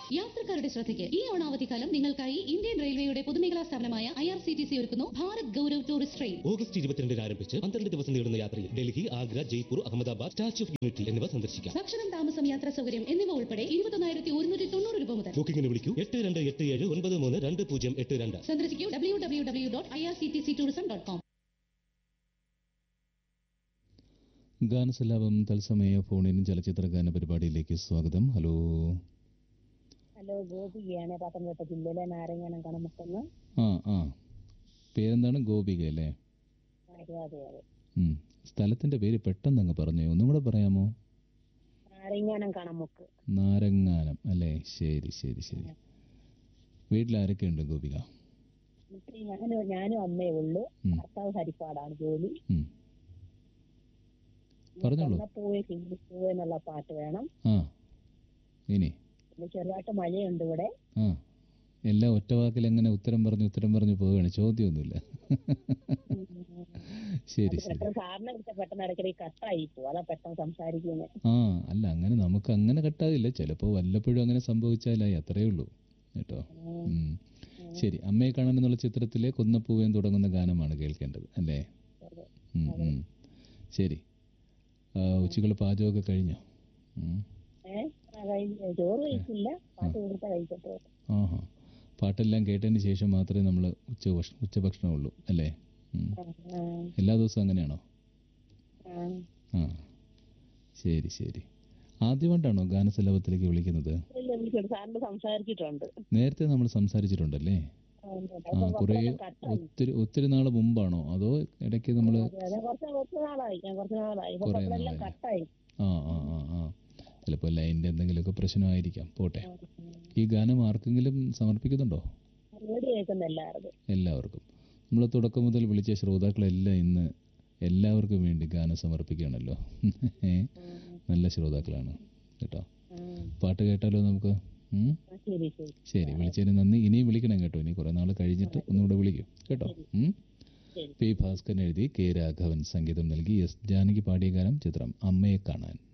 യാത്രക്കാരുടെ ശ്രദ്ധയ്ക്ക് ഈ ഓണാവധിക്കാലം നിങ്ങൾക്കായി ഇന്ത്യൻ റെയിൽവേയുടെ പൊതുമേഖലാ സ്ഥാപനമായ I R C T C ഒരുക്കുന്നു Bharat Gaurav tourist train August ഇരുപത്തിരണ്ടിന് ആരംഭിച്ച് പന്ത്രണ്ട് ദിവസം നീളുന്ന യാത്രയിൽ Delhi Agra Jaipur Ahmedabad statue of unity എന്നിവ സന്ദർശിക്കാം ഭക്ഷണം താമസം യാത്രാ സൗകര്യം എന്നിവ ഉൾപ്പെടെ ഇരുപത്തൊന്നായിരത്തി ഒരുന്നൂറ്റി തൊണ്ണൂറ് രൂപ മുതൽ ബുക്കിംഗിന് വിളിക്കൂ എട്ട് രണ്ട് എട്ട് ഏഴ് ഒൻപത് മൂന്ന് രണ്ട് പൂജ്യം എട്ട് രണ്ട് സന്ദർശിക്കൂ W W W dot I R C T C tourism dot com ഗാനസലാപം തത്സമയ ഫോണിൻ ചലച്ചിത്ര ഗാന പരിപാടിയിലേക്ക് സ്വാഗതം ഹലോ ഹലോ ഗോപികയാണ് പത്തനംതിട്ട ജില്ലയിലെ നാരങ്ങാനം കണമുക്കെന്ന് ആ ആ പേരെന്താണ് ഗോപിക അല്ലേ അതെ അതെ അതെ ഉം. സ്ഥലത്തിൻ്റെ പേര് പെട്ടെന്ന് അങ്ങ് പറഞ്ഞേ ഒന്നും കൂടെ പറയാമോ നാരങ്ങാനം കണമുക്ക് നാരങ്ങാനം അല്ലേ ശരി ശരി ശരി വീട്ടിൽ ആരൊക്കെയുണ്ട് ഗോപിക എന്നിട്ട് ഞാനും ഞാനും അമ്മയേ ഉള്ളൂ ഉം. ഭർത്താവ് ഹരിപ്പാടാണ് ജോലി ഉം. പറഞ്ഞോളൂ പൂവേ പൂവേ എന്നുള്ള പാട്ട് വേണം ആ ഇനി പിന്നെ ചെറുതായിട്ട് മഴയുണ്ട് ഇവിടെ ആ എല്ലാം ഒറ്റ വാക്കിൽ എങ്ങനെ ഉത്തരം പറഞ്ഞ് ഉത്തരം പറഞ്ഞ് പോവുകയാണ് ചോദ്യമൊന്നുമില്ല ശരി അത് ശരി പെട്ടെന്ന് സാറിനെ വിളിച്ച പെട്ടെന്ന് ഇടയ്ക്കിടയ്ക്ക് കട്ടായി പോകും അതാ പെട്ടെന്ന് സംസാരിക്കുന്നത് ആ അല്ല അങ്ങനെ നമുക്ക് അങ്ങനെ കട്ടാകില്ല ചിലപ്പോൾ വല്ലപ്പോഴും അങ്ങനെ സംഭവിച്ചാലായി അത്രയേ ഉള്ളൂ കേട്ടോ ഉം. ശരി അമ്മയെ കാണാൻ എന്നുള്ള ചിത്രത്തിലെ കൊന്നപ്പൂവേൻ തുടങ്ങുന്ന ഗാനമാണ് കേൾക്കേണ്ടത് അല്ലേ ഉം, ഉം. ശരി ആ, ഉച്ചക്കുള്ള പാചകമൊക്കെ കഴിഞ്ഞോ ഉം. ഏഹ് ചോറ് കഴിച്ചില്ല പാട്ട് കൊടുത്താ കഴിക്കട്ടെ ആഹാ പാട്ടെല്ലാം കേട്ടതിന് ശേഷം മാത്രമേ നമ്മൾ ഉച്ച ഭക്ഷ- ഉച്ചഭക്ഷണമുള്ളൂ അല്ലേ ഉം. ആ, ആ, എല്ലാ ദിവസവും അങ്ങനെയാണോ ആ. ആ ശരി ശരി ആദ്യമായിട്ടാണോ ഗാനസലഭത്തിലേക്ക് വിളിക്കുന്നത് ഇല്ല വിളിച്ചിട്ട് സാറിന് സംസാരിച്ചിട്ടുണ്ട് നേരത്തെ നമ്മൾ സംസാരിച്ചിട്ടുണ്ടല്ലേ ആ, ഉണ്ട്. ആ അപ്പൊ കുറേ കുറച്ചെല്ലാം കട്ടായി ഒത്തിരി ഒത്തിരി നാൾ മുമ്പാണോ അതോ ഇടയ്ക്ക് നമ്മൾ അതെ, അതെ കുറച്ച് കുറച്ച് നാളായി ഞാൻ കുറച്ച് നാളായി ഇപ്പൊ കുറേ എല്ലാം നാളായി. കട്ടായി ആ ആ ആ ആ ചിലപ്പോൾ ലൈനിൻ്റെ എന്തെങ്കിലുമൊക്കെ പ്രശ്നമായിരിക്കാം പോട്ടെ ഈ ഗാനം ആർക്കെങ്കിലും സമർപ്പിക്കുന്നുണ്ടോ റേഡിയോ കേൾക്കുന്ന എല്ലാവർക്കും എല്ലാവർക്കും നമ്മൾ തുടക്കം മുതൽ വിളിച്ച ശ്രോതാക്കളെല്ലാം ഇന്ന് എല്ലാവർക്കും വേണ്ടി ഗാനം സമർപ്പിക്കുകയാണല്ലോ ഏ? നല്ല ശ്രോതാക്കളാണ് കേട്ടോ ഉം. പാട്ട് കേട്ടാലോ നമുക്ക് ഉം? ആ, ശരി ശരി ശരി വിളിച്ചതിന് നന്ദി ഇനിയും വിളിക്കണം കേട്ടോ ഇനി കുറേ നാൾ കഴിഞ്ഞിട്ട് ഒന്നുകൂടെ വിളിക്കും കേട്ടോ ഉം? ശരി പി ഭാസ്കരൻ എഴുതി കെ രാഘവൻ സംഗീതം നൽകി എസ് ജാനകി പാടിയ ഗാനം ചിത്രം അമ്മയെ കാണാൻ